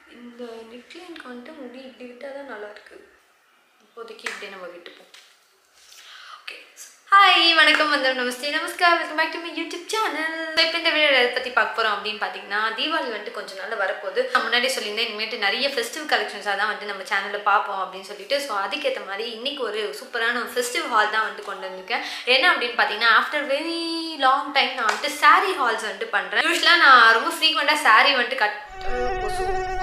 இந்த நெக்லைனுக்கு வந்துட்டு முடி இப்படி விட்டால் தான் நல்லாயிருக்கு இப்போதைக்கு இப்படியே நம்ம விட்டுப்போம் ஓகே ஹாய் வணக்கம் வந்து namaste namaskar welcome back to my YouTube channel இப்போ இந்த வீடியோ எதை பற்றி பார்க்க போகிறோம் அப்படின்னு பார்த்தீங்கன்னா தீபாவளி வந்துட்டு கொஞ்சம் நாள் வரப்போகுது நான் முன்னாடி சொல்லியிருந்தேன் இனிமேட்டு நிறைய ஃபெஸ்டிவ் கலெக்ஷன்ஸாக தான் வந்து நம்ம சேனலில் பார்ப்போம் அப்படின்னு சொல்லிட்டு ஸோ அதுக்கேற்ற மாதிரி இன்னைக்கு ஒரு சூப்பரான ஒரு ஃபெஸ்டிவ் ஹால் தான் வந்துட்டு கொண்டு வந்திருக்கேன் என்ன அப்படின்னு பார்த்தீங்கன்னா ஆஃப்டர் வெரி லாங் டைம் நான் வந்துட்டு saree ஹால்ஸ் வந்துட்டு பண்ணுறேன் யூஸ்வலாக நான் ரொம்ப ஃப்ரீக்வெண்ட்டாக saree வந்துட்டு கட் கொசு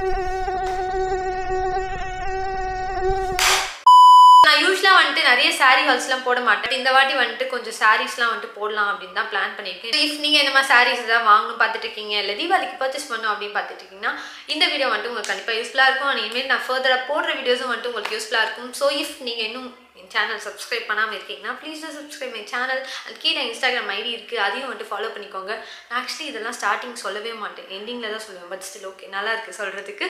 நான் யூஸ்வலாக வந்துட்டு நிறைய சாரீ ஹால்ஸ்லாம் போட மாட்டேன் இந்த வாட்டி வந்துட்டு கொஞ்சம் சாரீஸ்லாம் வந்துட்டு போடலாம் அப்படின்னு தான் பிளான் பண்ணியிருக்கேன் இஃப் நீங்கள் இந்த மாதிரி சாரீஸ் ஏதாவது வாங்கணும் பார்த்துட்டு இருக்கீங்க இல்லை தீபாவளிக்கு பர்ச்சேஸ் பண்ணணும் அப்படின்னு பார்த்துட்டு இருக்கீங்கன்னா இந்த வீடியோ வந்துட்டு உங்களுக்கு கண்டிப்பாக யூஸ்ஃபுல்லாக இருக்கும் and இனிமேல் நான் ஃபர்தராக போடுற வீடியோஸும் வந்துட்டு உங்களுக்கு யூஸ்ஃபுல்லாக இருக்கும் ஸோ இஃப் நீங்கள் இன்னும் என் சேனல் சப்ஸ்கிரைப் பண்ணாமல் இருக்கீங்கன்னா ப்ளீஸ் சப்ஸ்கிரைப் மை சேனல் அது கீழே இன்ஸ்டாகிராம் ஐடி இருக்குது அதையும் வந்துட்டு ஃபாலோ பண்ணிக்கோங்க நான் ஆக்சுவலி இதெல்லாம் ஸ்டார்டிங் சொல்லவே மாட்டேன் எண்டிங்கில் தான் சொல்லுவேன் பட் ஸ்டில் ஓகே நல்லா இருக்குது சொல்கிறதுக்கு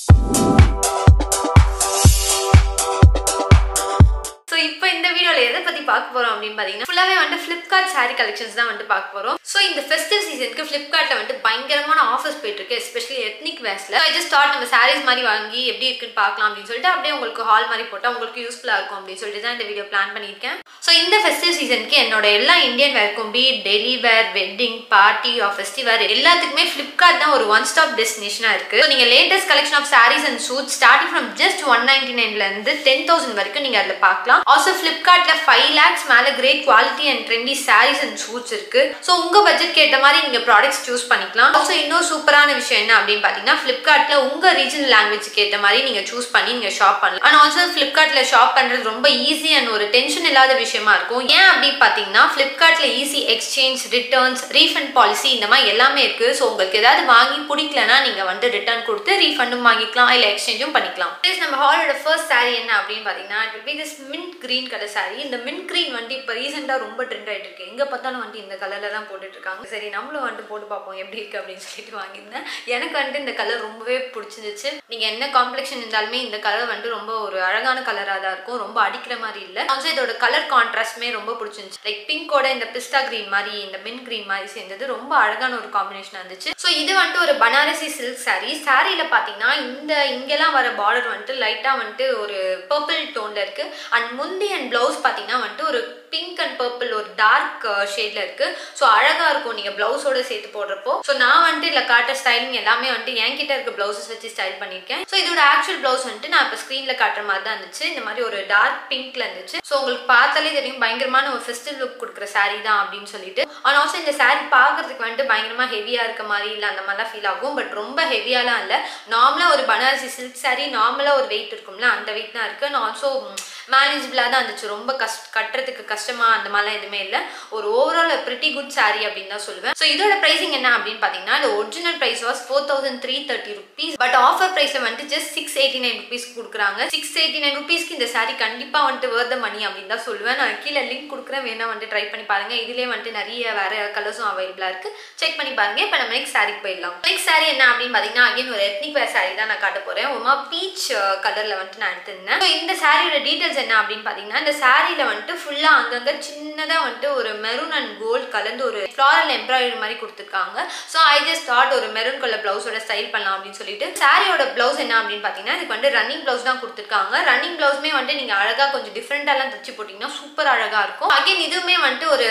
ஸோ இப்போ இந்த வீடியோவில் எதை பற்றி பார்க்க போகிறோம் அப்படின்னு பார்த்தீங்கன்னா ஃபுல்லாகவே வந்துட்டு ஃப்ளிப்கார்ட் saree கலெக்ஷன்ஸ் தான் வந்துட்டு பார்க்க போகிறோம் ஸோ இந்த ஃபெஸ்டிவ் சீசனுக்கு ஃப்ளிப்கார்ட்டில் வந்துட்டு பயங்கரமான ஆஃபர்ஸ் போயிட்டு இருக்கு எஸ்பெஷலி எத்னிக் வேஸ்ல ஐ ஜஸ்ட் ஸ்டார்ட் நம்ம சாரீஸ் மாதிரி வாங்கி எப்படி இருக்குன்னு பார்க்கலாம் அப்படின்னு சொல்லிட்டு அப்படியே உங்களுக்கு ஹால் மாதிரி போட்டால் உங்களுக்கு யூஸ்ஃபுல்லாக இருக்கும் அப்படின்னு சொல்லிட்டு தான் இந்த வீடியோ பிளான் பண்ணியிருக்கேன் ஸோ இந்த ஃபெஸ்டிவ் சீசனுக்கு என்னோட எல்லா இந்தியன் வேர்க்கும் be daily wear wedding party or festival எல்லாத்துக்குமே ஃப்ளிப்கார்ட் தான் ஒரு ஒன் ஸ்டாப் டெஸ்டினேஷனாக இருக்கு ஸோ நீங்கள் latest collection of sarees and suit starting from just one ninety நைன்லேருந்து டென் தௌசண்ட் வரைக்கும் நீங்கள் அதில் பார்க்கலாம் ஆல்சோ ஃப்ளிப்கார்ட்ல ஃபைவ் லேக்ஸ் மேலே great quality and trendy sarees and suits இருக்கு ஸோ உங்க பட்ஜெட்க்கு ஏற்ற மாதிரி நீங்க ப்ராடக்ட்ஸ் சூஸ் பண்ணிக்கலாம் ஆல்சோ இன்னொரு சூப்பரான விஷயம் என்ன அப்படின்னு பார்த்தீங்கன்னா ஃப்ளிப்கார்ட்ல உங்க ரீஜனல் லாங்குவேஜ்க்கு ஏற்ற மாதிரி நீங்க சூஸ் பண்ணி நீங்க ஷாப் பண்ணலாம் அண்ட் ஆல்சோ ஃப்ளிப்கார்ட்ல ஷாப் பண்றது ரொம்ப ஈஸி அண்ட் ஒரு டென்ஷன் இல்லாத விஷயமா இருக்கும் ஏன் அப்படின்னு பார்த்தீங்கன்னா ஃப்ளிப்கார்ட்ல easy exchange returns refund policy இந்த மாதிரி எல்லாமே இருக்கு ஸோ உங்களுக்கு ஏதாவது வாங்கி பிடிக்கலனா நீங்க வந்து ரிட்டர்ன் கொடுத்து ரீஃபண்டும் வாங்கிக்கலாம் இல்லை எக்ஸ்சேஞ்சும் பண்ணிக்கலாம் Guys, நம்ம ஹாலோட ஃபர்ஸ்ட் saree என்ன அப்படின்னு பார்த்தீங்கன்னா it will be this mint green colour saree இந்த மின்ட் கிரீன் வந்து இப்போ ரீசெண்டாக ரொம்ப ட்ரெண்ட் ஆயிட்டு இருக்கு எங்கே பார்த்தாலும் வந்து இந்த கலரில் தான் போட்டுட்டு இருக்காங்க சரி நம்மளும் வந்துட்டு போட்டு பார்ப்போம் எப்படி இருக்கு அப்படின்னு சொல்லிட்டு வாங்கியிருந்தேன் எனக்கு வந்துட்டு இந்த கலர் ரொம்பவே பிடிச்சிருந்துச்சு நீங்கள் என்ன காம்ப்ளெக்ஷன் இருந்தாலுமே இந்த கலர் வந்துட்டு ரொம்ப ஒரு அழகான கலராக தான் இருக்கும் ரொம்ப அடிக்கிற மாதிரி இல்லை ஆல்சோ இதோட கலர் கான்ட்ராஸ்ட்மே ரொம்ப பிடிச்சிருந்துச்சு லைக் பிங்கோட இந்த பிஸ்தா கிரீன் மாதிரி இந்த மின் கிரீன் மாதிரி சேர்ந்தது ரொம்ப அழகான ஒரு காம்பினேஷன் இருந்துச்சு ஸோ இது வந்துட்டு ஒரு பனாரசி சில்க் saree சாரியில் பார்த்தீங்கன்னா இந்த இங்கெல்லாம் வர பார்டர் வந்துட்டு லைட்டாக வந்துட்டு ஒரு பர்பிள் டோனில் இருக்கு அண்ட் முந்தி அண்ட் ப்ளவுஸ் பார்த்தீங்கன்னா வந்துட்டு ஒரு பிங்க் அண்ட் பர்பிள் ஒரு டார்க் ஷேட்ல இருக்கு ஸோ அழகா இருக்கும் நீங்க பிளவுஸோட சேர்த்து போடுறப்போ ஸோ நான் வந்துட்டு இல்லை காட்டுற ஸ்டைலிங் எல்லாமே வந்துட்டு என்கிட்ட இருக்க பிளவுசஸ் வச்சு ஸ்டைல் பண்ணியிருக்கேன் ஸோ இதோட ஆக்சுவல் பிளவுஸ் வந்துட்டு நான் இப்போ ஸ்க்ரீன்ல காட்டுற மாதிரி தான் இருந்துச்சு இந்த மாதிரி ஒரு டார்க் பிங்க்ல இருந்துச்சு ஸோ உங்களுக்கு பார்த்தாலே தெரியும் பயங்கரமான ஒரு ஃபெஸ்டிவல் லுக் கொடுக்குற saree தான் அப்படின்னு சொல்லிட்டு ஆனால் ஆல்சோ இந்த saree பார்க்கறதுக்கு வந்துட்டு பயங்கரமா ஹெவியா இருக்க மாதிரி இல்லை அந்த மாதிரிலாம் ஃபீல் ஆகும் பட் ரொம்ப ஹெவியாலாம் இல்லை நார்மலாக ஒரு பனாரசி சில்க் saree நார்மலாக ஒரு வெயிட் இருக்கும்ல அந்த வெயிட் தான் இருக்கு அண்ட் ஆல்சோ மேனேஜபிளாக தான் இருந்துச்சு ரொம்ப கஷ்ட கட்டுறதுக்கு கஷ்டமா அந்த மாதிரிலாம் எதுவுமே இல்லை ஒரு ஓவரால் பிரிட்டி குட் saree அப்படின்னு தான் சொல்லுவேன் ஸோ இதோட ப்ரைசிங் என்ன அப்படின்னு பார்த்தீங்கன்னா இது original price was four thousand three thirty rupees but offer ப்ரைஸில் வந்துட்டு just six eighty nine rupees கொடுக்குறாங்க சிக்ஸ் எயிட்டி நைன் ருபீஸ்க்கு இந்த saree கண்டிப்பாக வந்துட்டு worth the மணி அப்படின்னு தான் சொல்லுவேன் நான் கீழே லிங்க் கொடுக்குறேன் வேணா வந்துட்டு ட்ரை பண்ணி பாருங்க இதுலேயே வந்துட்டு நிறைய வேற கலர்ஸும் அவைலபிளாக இருக்கு செக் பண்ணி பாருங்க இப்போ நம்ம நெக்ஸ்ட் சாரிக்கு போயிடலாம் நெக்ஸ்ட் saree என்ன அப்படின்னு பார்த்தீங்கன்னா அகைன் ஒரு எத்னிக் வேர் saree தான் நான் காட்ட போறேன் உமா பீச் கலர்ல வந்துட்டு நான் எடுத்திருந்தேன் So, இந்த சாரியோட டீடைல்ஸ் என்ன அப்படின்னு பார்த்தீங்கன்னா இந்த சாரியில வந்துட்டு ஃபுல்லா அங்கங்க சின்னதா வந்துட்டு ஒரு மெரூன் அண்ட் கோல்ட் கலந்து ஒரு ஃப்ளாரல் எம்ப்ராய்டரி மாதிரி கொடுத்துருக்காங்க ஸோ ஐ ஜஸ்ட் தாட் ஒரு மெரூன் கலர் பிளவுஸோட ஸ்டைல் பண்ணலாம் அப்படின்னு சொல்லிட்டு சாரியோட பிளவுஸ் என்ன அப்படின்னு பார்த்தீங்கன்னா இதுக்கு வந்து ரன்னிங் பிளவுஸ் தான் கொடுத்துருக்காங்க ரன்னிங் பிளவுஸ்மே வந்துட்டு நீங்க அழகா கொஞ்சம் டிஃப்ரெண்டாலாம் தச்சு போட்டிங்கன்னா சூப்பர் அழகா இருக்கும் அகைன் இதுவுமே வந்துட்டு ஒரு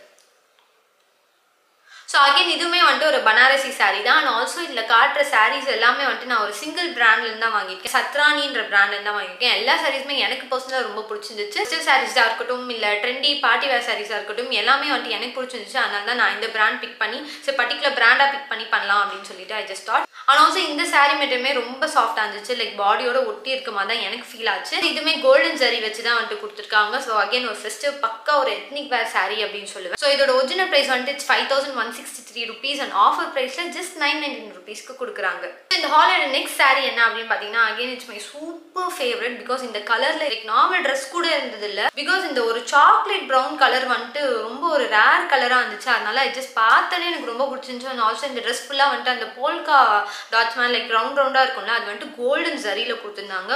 ஸோ அகைன் இதுவுமே வந்துட்டு ஒரு பனாரசி saree தான் அண்ட் ஆல்சோ இதில் காட்டுற sarees எல்லாமே வந்துட்டு நான் ஒரு சிங்கிள் பிராண்ட்லேருந்து தான் வாங்கியிருக்கேன் சத்ரானின்ற பிராண்ட்லேருந்து தான் வாங்கியிருக்கேன் எல்லா சாரீஸுமே எனக்கு பர்சனலாக ரொம்ப பிடிச்சிருந்துச்சு ஸ்டில் சாரீஸாக இருக்கட்டும் இல்லை ட்ரெண்டி பார்ட்டி வேர் சாரீஸாக இருக்கட்டும் எல்லாமே வந்துட்டு எனக்கு பிடிச்சிருந்துச்சு அதனால தான் நான் இந்த பிராண்ட் பிக் பண்ணி சரி பர்டிகுலர் பிராண்டாக பிக் பண்ணி பண்ணலாம் அப்படின்னு சொல்லிட்டு I just thought and also இந்த saree மெட்டீரியலுமே ரொம்ப சாஃப்டாக இருந்துச்சு லைக் பாடியோட ஒட்டி இருக்க மாதிரி தான் எனக்கு ஃபீல் ஆச்சு இதுவுமே கோல்டன் ஜரி வச்சு தான் வந்துட்டு கொடுத்துருக்காங்க ஸோ அகைன் ஒரு ஃபெஸ்டிவ் பக்கா ஒரு எத்னிக் வேர் saree அப்படின்னு சொல்லுவேன் ஸோ இதோட ஒரிஜினல் ப்ரைஸ் வந்துட்டு five thousand one sixty three rupees and offer ப்ரைஸில் ஜஸ்ட் நைன் நைன்டீன் ருபீஸ்க்கு கொடுக்குறாங்க இந்த ஹாலோட நெக்ஸ்ட் saree என்ன அப்படின்னு பார்த்தீங்கன்னா again it's my super favourite because இந்த கலரில் லைக் நார்மல் ட்ரெஸ் கூட இருந்தது இல்லை பிகாஸ் இந்த ஒரு சாக்லேட் ப்ரௌன் கலர் வந்துட்டு ரொம்ப ஒரு ரேர் கலராக இருந்துச்சு அதனால ஜஸ்ட் பார்த்தாலே எனக்கு ரொம்ப பிடிச்சிருந்துச்சு அண்ட் ஆல்சோ இந்த ட்ரெஸ் ஃபுல்லாக வந்துட்டு அந்த போல்கா டாட்ஸ் மாதிரி லைக் ரவுண்ட் ரவுண்டாக இருக்கும்ல அது வந்துட்டு கோல்டன் ஜரியில் கொடுத்துருந்தாங்க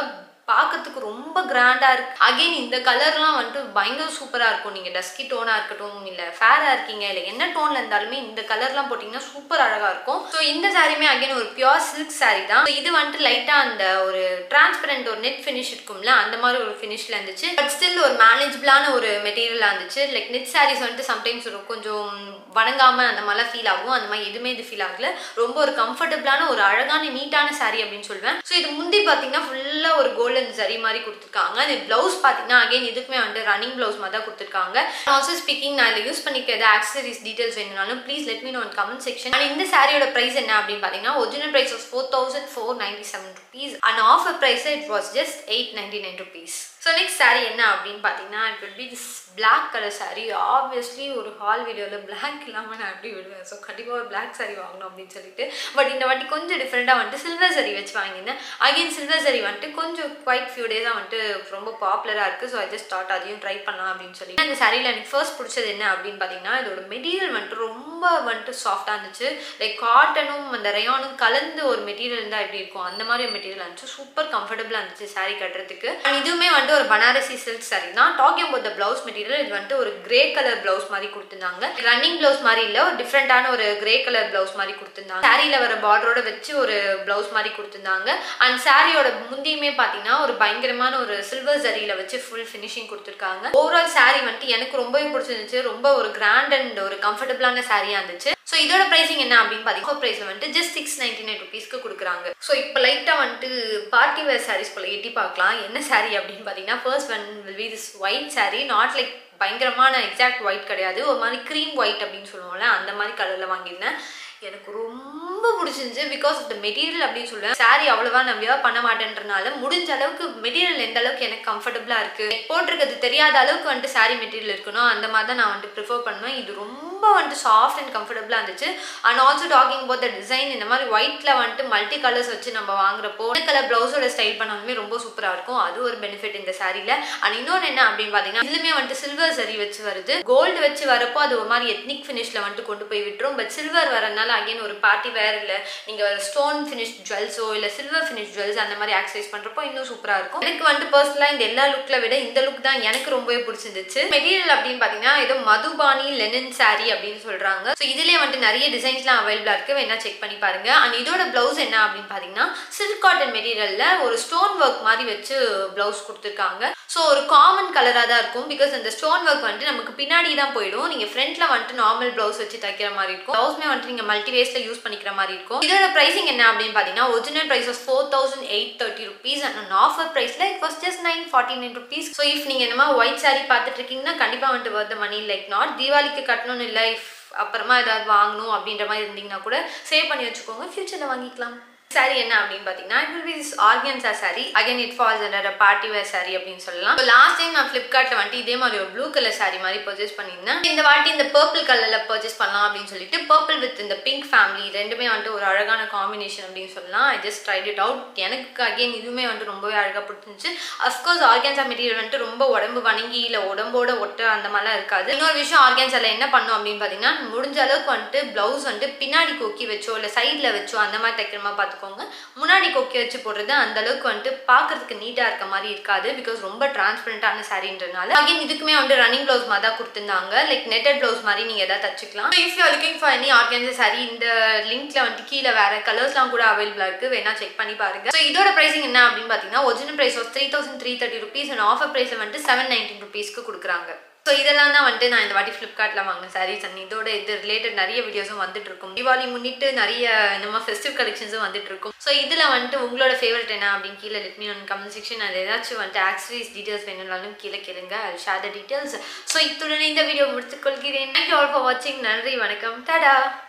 பார்க்கறதுக்கு ரொம்ப கிராண்டா இருக்கு அகைன் இந்த கலர்லாம் வந்துட்டு பயங்கர சூப்பரா இருக்கும் நீங்க டஸ்கி டோனா இருக்கட்டும் இல்ல ஃபேரா இருக்கீங்க இல்ல என்ன டோன்ல இருந்தாலுமே இந்த கலர்லாம் போட்டீங்கன்னா சூப்பர் அழகா இருக்கும் ஸோ இந்த சாரியுமே அகைன் ஒரு பியூர் சில்க் சாரி தான் So இது வந்துட்டு லைட்டா அந்த ஒரு டிரான்ஸ்பரண்ட் ஒரு நெட் ஃபினிஷ் இருக்கும்ல அந்த மாதிரி ஒரு ஃபினிஷ்ல இருந்துச்சு பட் ஸ்டில் ஒரு மேனேஜபிளான ஒரு மெட்டீரியலா இருந்துச்சு லைக் நெட் சாரீஸ் வந்துட்டு சம்டைம்ஸ் ஒரு கொஞ்சம் வணங்காம அந்த மாதிரிலாம் ஃபீல் ஆகும் அந்த மாதிரி எதுவுமே இது ஃபீல் ஆகல ரொம்ப ஒரு கம்ஃபர்டபுளான ஒரு அழகான நீட்டான saree அப்படின்னு சொல்லுவேன் ஸோ இது முந்தி பார்த்தீங்கன்னா ஃபுல்லாக ஒரு கோல்டன் சரி மாதிரி கொடுத்துருக்காங்க அது ப்ளவுஸ் பார்த்தீங்கன்னா அகைன் இதுக்குமே வந்து ரன்னிங் ப்ளவுஸ் மாதிரி தான் கொடுத்துருக்காங்க ஆல்சோ ஸ்பீக்கிங் நான் இதில் யூஸ் பண்ணிக்கிறது ஆக்சசரிஸ் டீடைல்ஸ் வேணும்னாலும் please let me know comment section and இந்த சாரியோட ப்ரைஸ் என்ன அப்படின்னு பார்த்தீங்கன்னா original price was four thousand four ninety seven rupees and offer price it was just eight ninety nine rupees so next saree என்ன அப்படின்னு பார்த்தீங்கன்னா it will be this black colour saree obviously ஒரு haul வீடியோவில் black இல்லாமல் நான் எப்படி விடுவேன் so கண்டிப்பாக ஒரு பிளாக் சாரி வாங்கணும் அப்படின்னு சொல்லிட்டு பட் இந்த வாட்டி கொஞ்சம் டிஃப்ரெண்ட்டாக வந்துட்டு சில்வர் சரி வச்சு வாங்கியிருந்தேன் அகைன் சில்வர் சரி வந்துட்டு கொஞ்சம் குவைட் ஃபியூ டேஸாக வந்துட்டு ரொம்ப பாப்புலராக இருக்குது ஸோ ஐ ஜஸ்ட் ஸ்டார்ட் அதையும் ட்ரை பண்ணலாம் அப்படின்னு சொல்லி அந்த சாரியில் எனக்கு ஃபர்ஸ்ட் பிடிச்சது என்ன அப்படின்னு பார்த்தீங்கன்னா இதோட மெட்டீரியல் வந்துட்டு ரொம்ப வந்துட்டு சாஃப்டாக இருந்துச்சு லைக் காட்டனும் அந்த ரயானும் கலந்து ஒரு மெட்டீரியல் இருந்தால் எப்படி இருக்கும் அந்த மாதிரி மெட்டீரியல் இருந்துச்சு சூப்பர் கம்ஃபர்டபுளாக இருந்துச்சு சாரி கட்டுறதுக்கு அண்ட் இதுவுமே வந்துட்டு ஒரு பனாரசி சில்க் சாரி தான் talking about the blouse material இது வந்துட்டு ஒரு கிரே கலர் பிளவுஸ் மாதிரி கொடுத்துருந்தாங்க ரன்னிங் பிளவுஸ் மாதிரி இல்லை ஒரு டிஃப்ரெண்டான ஒரு கிரே கலர் பிளவுஸ் மாதிரி கொடுத்துருந்தாங்க சாரியில் வர பார்டரோட வச்சு ஒரு பிளவுஸ் மாதிரி கொடுத்துருந்தாங்க அண்ட் சாரியோட முந்தியுமே பார்த்தீங்கன்னா ஒரு பயங்கரமான ஒரு சில்வர் ஜரியில் வச்சு ஃபுல் ஃபினிஷிங் கொடுத்துருக்காங்க ஓவரால் சாரி வந்துட்டு எனக்கு ரொம்பவே பிடிச்சிருந்துச்சு ரொம்ப ஒரு கிராண்ட் அண்ட் ஒரு கம்ஃபர்டபுளான சாரியாக இருந்துச்சு ஸோ இதோட ப்ரைஸிங் என்ன அப்படின்னு பார்த்தீங்கன்னா ப்ரைஸில் வந்துட்டு ஜஸ்ட் சிக்ஸ் நைன்டி நைன் ருபீஸ்க்கு கொடுக்குறாங்க ஸோ இப்போ லைட்டாக வந்துட்டு பார்ட்டி வேர் சாரீஸ் போல எட்டி பார்க்கலாம் என்ன சாரீ அப்படின்னு பார்த்தீங்கன்னா first one will be this white saree not like பயங்கரமான எக்ஸாக்ட் ஒயிட் கிடையாது ஒரு மாதிரி க்ரீம் ஒயிட் அப்படின்னு சொல்லுவோம்ல அந்த மாதிரி கலரில் வாங்கியிருந்தேன் எனக்கு ரொம்ப பிடிச்சிருந்துச்சு பிகாஸ் ஆஃப் த மெட்டீரியல் அப்படின்னு சொல்லுவேன் சாரி அவ்வளோவா நான் வியர் பண்ண மாட்டேன்றனால முடிஞ்ச அளவுக்கு மெட்டீரியல் எந்த அளவுக்கு எனக்கு கம்ஃபர்டபுளாக இருக்குது போட்டிருக்கிறது தெரியாத அளவுக்கு வந்துட்டு சாரி மெட்டீரியல் இருக்கணும் அந்த மாதிரி தான் நான் வந்துட்டு ப்ரிஃபர் பண்ணுவேன் இது ரொம்ப வந்துட்டு சாஃப்ட் அண்ட் கம்ஃபர்டபுளாக இருந்துச்சு and also talking about the design இந்த மாதிரி ஒயிட்ல வந்துட்டு மல்டி கலர்ஸ் வச்சு நம்ம வாங்குறப்போ கலர் ப்ளவுஸோட ஸ்டைல் பண்ணாலுமே ரொம்ப சூப்பராக இருக்கும் அது ஒரு பெனிஃபிட் இந்த சாரியில் அண்ட் இன்னொன்று என்ன அப்படின்னு பார்த்தீங்கன்னா இதுலுமே வந்துட்டு சில்வர் சரி வச்சு வருது கோல்டு வச்சு வரப்போ அது ஒரு மாதிரி எத்னிக் ஃபினிஷில் வந்துட்டு கொண்டு போய் விட்டுரும் பட் சில்வர் வரனால அகைன் ஒரு பார்ட்டி வேர் இல்லை நீங்கள் ஸ்டோன் ஃபினிஷ் ஜுவல்ஸோ இல்லை சில்வர் ஃபினிஷ் ஜுவல்ஸ் அந்த மாதிரி ஆக்சசைஸ் பண்ணுறப்போ இன்னும் சூப்பராக இருக்கும் எனக்கு வந்துட்டு பர்சனலாக இந்த எல்லா லுக்கில் விட இந்த லுக் தான் எனக்கு ரொம்பவே பிடிச்சிருந்துச்சு மெட்டீரியல் அப்படின்னு பார்த்தீங்கன்னா ஏதோ மதுபானி லெனின் சாரி அப்படின்னு சொல்கிறாங்க ஸோ இதுலேயே வந்துட்டு நிறைய டிசைன்ஸ்லாம் அவைலபிளாக இருக்குது வேணா செக் பண்ணி பாருங்க அண்ட் இதோட ப்ளவுஸ் என்ன அப்படின்னு பார்த்தீங்கன்னா சில்க் காட்டன் மெட்டீரியலில் ஒரு ஸ்டோன் ஒர்க் மாதிரி வச்சு ப்ளவுஸ் கொடுத்துருக்காங்க ஸோ ஒரு காமன் கலராக தான் இருக்கும் பிகாஸ் அந்த ஸ்டோன் ஒர்க் வந்துட்டு நமக்கு பின்னாடி தான் போயிடும் நீங்கள் ஃப்ரண்ட்டில் வந்துட்டு நார்மல் ப்ளவுஸ் வச்சு தைக்கிற மாதிரி இருக்கும் ப்ளவுஸ்மே வந்துட்டு நீங்கள் மல்டி வேஸ்ல யூஸ் பண்ணிக்கிற மாதிரி இருக்கும் இதோட பிரைசிங் என்ன அப்படின்னு பார்த்தீங்கன்னா original price was four thousand eight thirty rupees and offer பிரைஸ்ல it was just nine forty nine rupees so if நீங்கள் என்னமா ஒயிட் சாரி பார்த்துட்டு இருக்கீங்கன்னா கண்டிப்பாக வந்துட்டு வர்ற மணி லைக் நாட் தீபாவளிக்கு கட்டணும்னு இல்லை இஃப் அப்புறமா ஏதாவது வாங்கணும் அப்படின்ற மாதிரி இருந்தீங்கன்னா கூட சேவ் பண்ணி வச்சுக்கோங்க ஃபியூச்சரில் வாங்கிக்கலாம் சாரி என்ன அப்படின்னு பார்த்தீங்கன்னா it will be this organza saree again it falls under party wear saree அப்படின்னு சொல்லலாம் லாஸ்ட் டைம் நான் ஃப்ளிப்கார்ட்டில் வந்துட்டு இதே மாதிரி ஒரு ப்ளூ கலர் சாரி மாதிரி பர்ச்சேஸ் பண்ணியிருந்தேன் இந்த வாட்டி இந்த பர்பிள் கலரில் பர்ச்சேஸ் பண்ணலாம் அப்படின்னு சொல்லிட்டு பர்பிள் வித் இந்த பிங்க் ஃபேமிலி ரெண்டுமே வந்துட்டு ஒரு அழகான காம்பினேஷன் அப்படின்னு சொல்லலாம் I just tried it out எனக்கு அகைன் இதுவுமே வந்துட்டு ரொம்பவே அழகாக பிடிச்சிருந்துச்சு அஃப்கோர்ஸ் ஆர்கன்ஸா மெட்டீரியல் வந்துட்டு ரொம்ப உடம்பு வணங்கி இல்லை உடம்போட ஒட்ட அந்த மாதிரிலாம் இருக்காது இன்னொரு விஷயம் ஆர்கன்ஸால என்ன பண்ணும் அப்படின்னு பார்த்தீங்கன்னா முடிஞ்ச அளவுக்கு வந்துட்டு ப்ளவுஸ் வந்துட்டு பின்னாடி கொக்கி வச்சோ இல்லை சைடில் வச்சோ அந்த மாதிரி தைக்கிற மாதிரி பார்த்துக்கோங்க முன்னாடி கொக்கி வச்சு போடுறது அந்த அளவுக்கு வந்துட்டு பார்க்கறதுக்கு நீட்டாக இருக்க மாதிரி இருக்காது பிகாஸ் ரொம்ப டிரான்ஸ்பரண்டான சாரின்றனால அகைன் இதுக்குமே வந்து ரன்னிங் ப்ளவுஸ் மாதிரி தான் கொடுத்துருந்தாங்க லைக் நெட்டட் ப்ளவுஸ் மாதிரி நீங்கள் எதாவது தச்சுக்கலாம் if you looking for any organza saree இந்த லிங்க்ல வந்துட்டு கீழே வேற கலர்ஸ்லாம் கூட அவைலபிளாக இருக்கு வேணா செக் பண்ணி பாருங்க ஸோ இதோட பிரைசிங் என்ன அப்படின்னு பார்த்தீங்கன்னா original price was three thousand three thirty rupees and offer பிரைஸில் வந்துட்டு செவன் நைன்டீன் ருபீஸ்க்கு கொடுக்குறாங்க ஸோ இதெல்லாம் தான் வந்துட்டு நான் இந்த வாட்டி ஃப்ளிப்கார்ட்டில் வாங்கின சாரீஸ் அண்ட் இதோட இது ரிலேட்டட் நிறைய வீடியோஸும் வந்துட்டு இருக்கும் தீபாவளி முன்னிட்டு நிறைய நம்ம ஃபெஸ்டிவ் கலெக்ஷன்ஸும் வந்துட்டு இருக்கும் ஸோ இதில் வந்துட்டு உங்களோட ஃபேவரட் என்ன அப்படின்னு கீழே let me know comment section அது ஏதாச்சும் வந்துட்டு ஆக்சரிஸ் டீட்டெயில்ஸ் வேணும்னாலும் கீழே கேளுங்க அது ஷேர் த டீட்டெயில்ஸ் ஸோ இத்துடன் இந்த வீடியோ முடித்துக்கொள்கிறேன் தேங்க்யூ ஆல் ஃபார் வாட்சிங் நன்றி வணக்கம் தடா